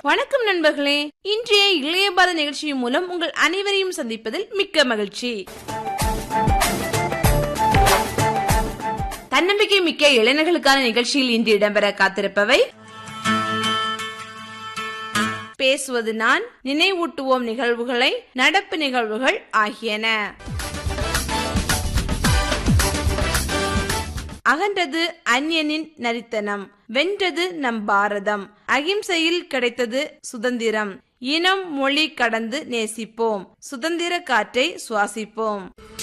வணக்கம் நண்பர்களே இன்றைய இளைய பாரத நிகழ்ச்சியின் மூலம் உங்கள் அனைவரையும் சந்திப்பதில் மிக்க மகிழ்ச்சி தன்னம்பிக்கை மிக்க இளைஞர்களுக்கான நிகழ்ச்சியில் இன்று இடம்பெற காத்திருப்பவை பேசுவது நான் நினைவூட்டுவோம் நிகழ்வுகளை நடப்பு நிகழ்வுகள் ஆகியன அகன்றது அந்நியனின் நரித்தனம் வென்றது நம் பாரதம் அகிம்சையில் கிடைத்தது சுதந்திரம் இனம் மொழி கடந்து நேசிப்போம் சுதந்திர காற்றை சுவாசிப்போம்